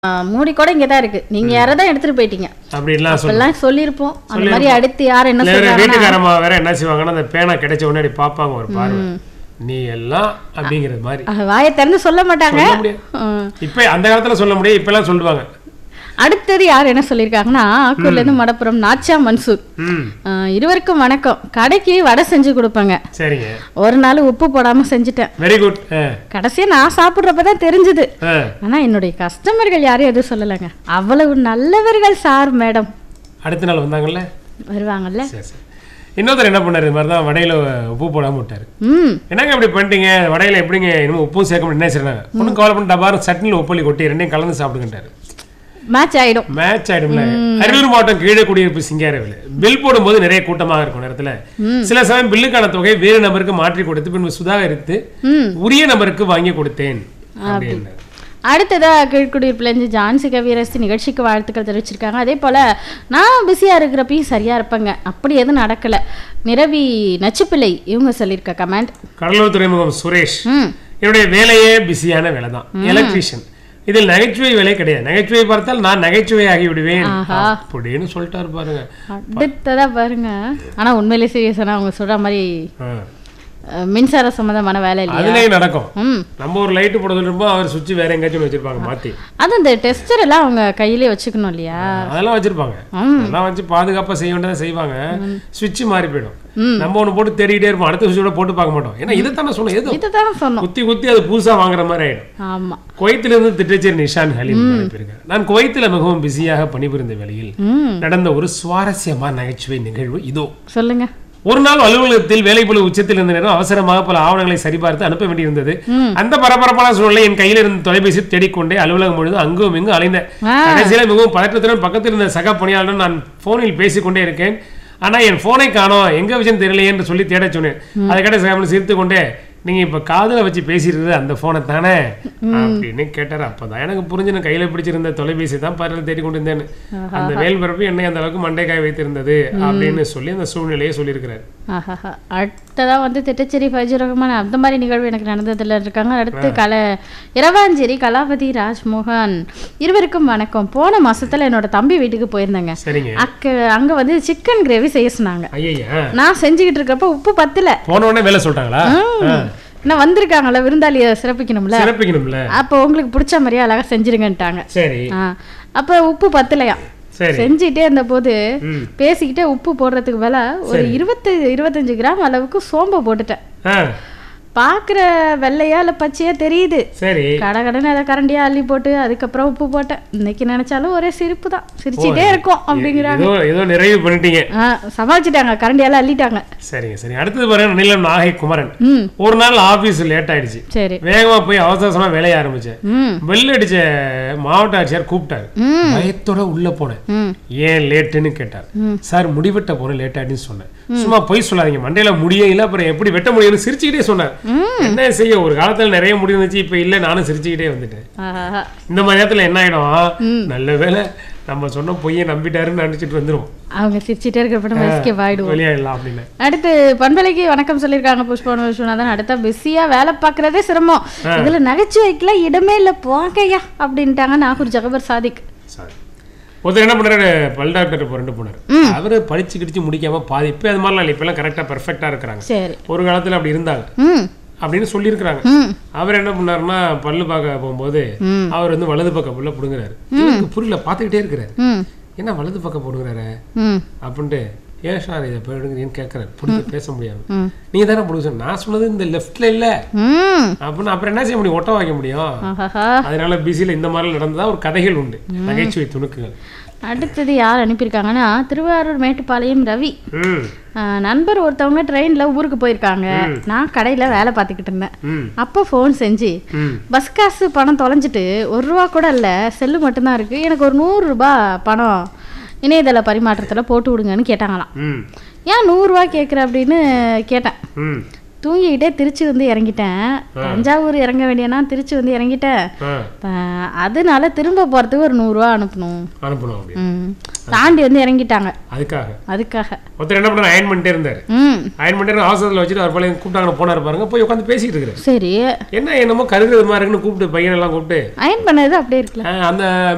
ஆ, மூடி கூட இங்கே தான் இருக்கு நீங்க யாரை தான் எடுத்துட்டு போயிட்டீங்க அப்படின்லாம் சொல்லு அப்பெல்லாம் சொல்லியிருப்போம் அந்த மாதிரி அடுத்து யார் என்ன வேற சொல்றாங்கன்னா வீட்டுக்காரம்மா வேற என்ன செய்வாங்கன்னா அந்த பேனா கிடைச்ச உடனே அப்படி பார்ப்பாங்க ஒரு பார்வை நீ எல்லாம் அப்படிங்கிறது மாதிரி அஹ், வாயை திறந்து சொல்ல மாட்டாங்க சொல்ல முடியாது ம். இப்ப அந்த காலத்துல சொல்ல முடியாது இப்ப எல்லாம் சொல்லுவாங்க அடுத்தது யார் என்ன சொல்லியிருக்காங்கன்னா ஆக்கூர்ல இருந்து மடப்புறம் நாச்சா மன்சூர் ம் ஆ, இருவருக்கும் வணக்கம் கடைக்கு வடை செஞ்சு கொடுப்பேங்க சரிங்க ஒரு நாள் உப்பு போடாம செஞ்சுட்டேன் வெரி குட் கடைசியா நான் சாப்பிட்றப்ப தான் தெரிஞ்சுது ஆனா என்னுடைய கஸ்டமர்கள் யாரும் எதுவும் சொல்லலைங்க அவ்வளவு நல்லவர்கள் சார் மேடம் அடுத்த நாள் வந்தாங்கல்ல வருவாங்கல்ல சரி சரி இன்னொருத்தர் என்ன பண்ணாரு இது மாதிரி தான் வடையில உப்பு போடாம விட்டாரு ம் என்னங்க இப்படி பண்ணிட்டீங்க வடையில எப்படிங்க இன்னும் உப்பும் சேர்க்க முடியும் என்ன செய்றாங்க ஒன்றும் கவலை பண்ணி டபாரும் சட்னியில் உப்பள்ளி கொட்டி ரெண்டையும் கலந்து சாப்பிடுங்கட்டாரு மேட்ச் ஆயிடும் மேட்ச் ஆயிடும்ல அரியலூர் மாவட்டம் கீழே குடியிருப்பு சிங்காரவில் பில் போடும்போது நிறைய கூட்டமாக இருக்கும் நேரத்துல சில சமயம் பில்லுக்கான தொகை வேறு நபருக்கு மாற்றி கொடுத்து பின்பு சுதாகரித்து ம் உரிய நபருக்கு வாங்கி கொடுத்தேன் அப்படின்னு அடுத்ததா கீழ்குடியிருப்புலேருந்து ஜான்சி கவியரசி நிகழ்ச்சிக்கு வாழ்த்துக்கள் தெரிவிச்சிருக்காங்க அதே போல நான் பிஸியா இருக்கிறப்பையும் சரியா இருப்பேங்க அப்படி எதுவும் நடக்கல நிரவி நச்சுப்பிள்ளை இவங்க சொல்லியிருக்க கமெண்ட் கடலூர் துறைமுகம் சுரேஷ் ம் என்னுடைய வேலையே பிஸியான வேலை தான் எலக்ட்ரீஷியன் இதில் நகைச்சுவை வேலை கிடையாது நகைச்சுவை பார்த்தால் நான் நகைச்சுவை ஆகி விடுவேன் அப்படின்னு சொல்லிட்டாரு பாருங்க அடுத்ததா பாருங்க ஆனா உண்மையிலே சீரியஸானா அவங்க சொல்ற மாதிரி ஆ. அஹ், மின்சார சம்பந்தமான வேலை இல்லையா அதுலயும் நடக்கும் ம் நம்ம ஒரு லைட்டு போட சொல்லிருப்போம் அவர் சுவிட்ச் வேற எங்கேயாச்சும் வச்சிருப்பாங்க மாத்தி அது இந்த டெஸ்டர் எல்லாம் அவங்க கையிலே வச்சுக்கணும் இல்லையா அதெல்லாம் வச்சிருப்பாங்க அதெல்லாம் வச்சு பாதுகாப்பா செய்ய வேண்டியதை செய்வாங்க சுவிட்ச் மாறி போயிடும் நம்ம ஒண்ணு போட்டு தேடிக்கிட்டே இருப்போம் அடுத்த சுவிட்சோட போட்டு பார்க்க மாட்டோம் ஏன்னா இதை தானே சொன்னோம் எது இதை தானே சொன்னோம் குத்தி குத்தி அது புதுசா வாங்குற மாதிரி ஆயிடும் ஆமா குவைத்திலிருந்து இருந்து திட்டச்சேரி நிஷான் ஹலீம் அனுப்பியிருக்கார் நான் குவைத்தில் மிகவும் பிஸியாக பணிபுரிந்த வேளையில் ம் நடந்த ஒரு சுவாரஸ்யமான நகைச்சுவை நிகழ்வு இதோ சொல்லுங்க ஒரு நாள் அலுவலகத்தில் வேலைப்பளு உச்சத்தில் இருந்த நேரம் அவசரமாக பல ஆவணங்களை சரிபார்த்து அனுப்ப வேண்டியிருந்தது அந்த பரபரப்பான சூழலை என் கையில் இருந்த தொலைபேசி தேடிக்கொண்டே அலுவலகம் முழுது அங்கும் இங்கும் அலைந்தேன் ஆ. கடைசியில மிகவும் பதற்றத்துடன் பக்கத்தில் இருந்த சக பணியாளருடன் நான் போனில் பேசிக்கொண்டே இருக்கேன் ஆனா என் போனை காணோம் எங்க விஷயம் தெரியலையே என்று சொல்லி தேட சொன்னேன் அதை கேட்ட சக சிரித்து கொண்டே நீங்க இப்ப காதுல வச்சு பேசிட்டு அந்த போனை தானே அப்படின்னு கேட்டாரு அப்பதான் எனக்கு புரிஞ்சு நான் கையில பிடிச்சிருந்த தொலைபேசி தான் பரில் தேடி கொண்டு இருந்தேன் அந்த வேல் பிறப்பு என்னை அந்த அளவுக்கு மண்டைக்காய் வைத்திருந்தது அப்படின்னு சொல்லி அந்த சூழ்நிலையை சொல்லியிருக்கிறாரு ஆஹாஹா அடுத்ததா வந்து திட்டச்சேரி ஃபைஜி ரகுமான் அந்த மாதிரி நிகழ்வு எனக்கு நடந்ததில் இருக்காங்க அடுத்து கல இரவாஞ்சேரி கலாபதி ராஜ்மோகன் இருவருக்கும் வணக்கம் போன மாசத்துல என்னோட தம்பி வீட்டுக்கு போயிருந்தேங்க சரிங்க அக்க அங்க வந்து சிக்கன் கிரேவி செய்ய சொன்னாங்க ஐயா நான் செஞ்சுக்கிட்டு இருக்கப்ப உப்பு பத்தல போன உடனே வேலை சொல்லிட்டாங்களா ஆ. நான் வந்திருக்காங்கல்ல விருந்தாளியை சிறப்பிக்கணும்ல சிறப்பிக்கணும்ல அப்போ உங்களுக்கு பிடிச்ச மாதிரியே அழகா செஞ்சிருங்கன்ட்டாங்க சரி ஆ அப்ப உப்பு பத்தலையா சரி செஞ்சுட்டே இருந்த போது ம். பேசிக்கிட்டே உப்பு போடுறதுக்கு மேல ஒரு இருபத்தி இருபத்தஞ்சு கிராம் அளவுக்கு சோம்பை போட்டுட்டேன் ஆ பாக்குற வெள்ளையா இல்ல பச்சையா தெரியுது சரி கடகடன்னு அதை கரண்டியா அள்ளி போட்டு அதுக்கப்புறம் உப்பு போட்டேன் இன்னைக்கு நினைச்சாலும் ஒரே சிரிப்பு தான் சிரிச்சுட்டே இருக்கும் அப்படிங்கிறாங்க ஏதோ ஏதோ நிறைவு பண்ணிட்டீங்க ஆ, சமாளிச்சுட்டாங்க கரண்டியால அள்ளிட்டாங்க சரிங்க சரி அடுத்தது பாருங்க நீலம் நாகை குமரன் ம் ஒரு நாள் ஆபீஸ் லேட் ஆயிடுச்சு சரி வேகமா போய் அவசர அவசரமா வேலைய ஆரம்பிச்சேன் ம் பெல் அடிச்ச மாவட்ட ஆட்சியர் கூப்பிட்டாரு ம் பயத்தோட உள்ள போனேன் ம் ஏன் லேட்டுன்னு கேட்டார் சார் முடிவெட்ட போறேன் லேட் ஆயிடுன்னு சொன்னேன் சும்மா பொய் சொல்லாதீங்க மண்டையில முடியே இல்ல அப்புறம் எப்படி வெட்ட முடியும்னு சிரிச்சுக்கிட்டே சொன்னார் என்ன செய்ய ஒரு காலத்துல நிறைய முடி இருந்துச்சு இப்ப இல்ல நானும் சிரிச்சுக்கிட்டே வந்துட்டேன் ஆஹா இந்த மாதிரி நேரத்துல என்ன ஆயிடும் நல்ல வேளை நம்ம சொன்ன பொய்யை நம்பிட்டாருன்னு நினைச்சிட்டு வந்துரும் அவங்க சிரிச்சுட்டே இருக்கிறப்ப நம்ம எஸ்கேப் ஆயிடுவோம் வெளியாயிடலாம் அப்படின்னு அடுத்து பண்பலைக்கு வணக்கம் சொல்லியிருக்காங்க புஷ்பவன் விஸ்வநாதன் அடுத்தா பிஸியா வேலை பார்க்கறதே சிரமம் இதுல நகைச்சுவைக்கெல்லாம் இடமே இல்ல போகையா அப்படின்ட்டாங்க நாகூர் ஜகபர் சாதிக் சாரி ஒருத்தர் என்ன பண்ணாரு பல் டாக்டர் போறேன்னு போனாரு அவரு படிச்சு கிடிச்சு முடிக்காம பாதி இப்ப அது மாதிரிலாம் இல்லை இப்பெல்லாம் கரெக்டா பெர்ஃபெக்டா இருக்கிறாங்க சரி ஒரு காலத்துல அப்படி இருந்தாங்க ம் அப்படின்னு சொல்லியிருக்கிறாங்க ம் அவர் என்ன பண்ணாருன்னா பல்லு பார்க்க போகும்போது ம். அவர் வந்து வலது பக்கம் புள்ள புடுங்குறாரு இவருக்கு புரியல பார்த்துக்கிட்டே இருக்கிறாரு ம் என்ன வலது பக்கம் போடுங்கிறாரு ம் அப்படின்ட்டு ஏன் சார் இதை போடுங்கிறீன்னு கேட்கறாரு புடிக்க பேச முடியாது ம். நீங்க தானே புடுங்க சொன்ன நான் சொன்னது இந்த லெஃப்ட்ல இல்ல ம் அப்படின்னு அப்புறம் என்ன செய்ய முடியும் ஒட்ட வைக்க முடியும் ஆஹாஹா அதனால பிஸியில் இந்த மாதிரி நடந்ததா ஒரு கதைகள் உண்டு நகைச்சுவை துணுக்குகள் அடுத்தது யார் அனுப்பியிருக்காங்கன்னா திருவாரூர் மேட்டுப்பாளையம் ரவி ம் ஆஹ், நண்பர் ஒருத்தவங்க ட்ரெயின்ல ஊருக்கு போயிருக்காங்க நான் கடையில வேலை பார்த்துக்கிட்டு இருந்தேன் ம் அப்போ ஃபோன் செஞ்சு ம் பஸ் காசு பணம் தொலைஞ்சிட்டு ஒரு ரூபா கூட இல்லை செல்லு மட்டும்தான் இருக்கு எனக்கு ஒரு நூறு ரூபாய் பணம் இணையதள பரிமாற்றத்தில் போட்டு விடுங்கன்னு கேட்டாங்களாம் ம் ஏன் நூறுரூவா கேட்குற அப்படின்னு கேட்டேன் ம் தூங்கிக்கிட்டே திருச்சி வந்து இறங்கிட்டேன் தஞ்சாவூர் இறங்க வேண்டியனா திருச்சி வந்து இறங்கிட்டேன் ஆ ஆஹ், அதனால திரும்ப போகிறதுக்கு ஒரு நூறுரூவா அனுப்பணும் அனுப்பணும் அப்படி ம் தாண்டி வந்து இறங்கிட்டாங்க அதுக்காக அதுக்காக ஒருத்தர் என்ன பண்ணாரு அயன் பண்ணிட்டே இருந்தாரு ம் அயன் பண்ணிட்டு அவசரத்தில் வச்சுட்டு அவர் பழைய கூப்பிட்டாங்க போனாரு பாருங்க போய் உட்காந்து பேசிட்டு இருக்கிறாரு சரி என்ன என்னமோ கருகிறது மாதிரி இருக்குன்னு கூப்பிட்டு பையனெல்லாம் கூப்பிட்டு அயன் பண்ணது அப்படியே இருக்குல்ல ஆ, அந்த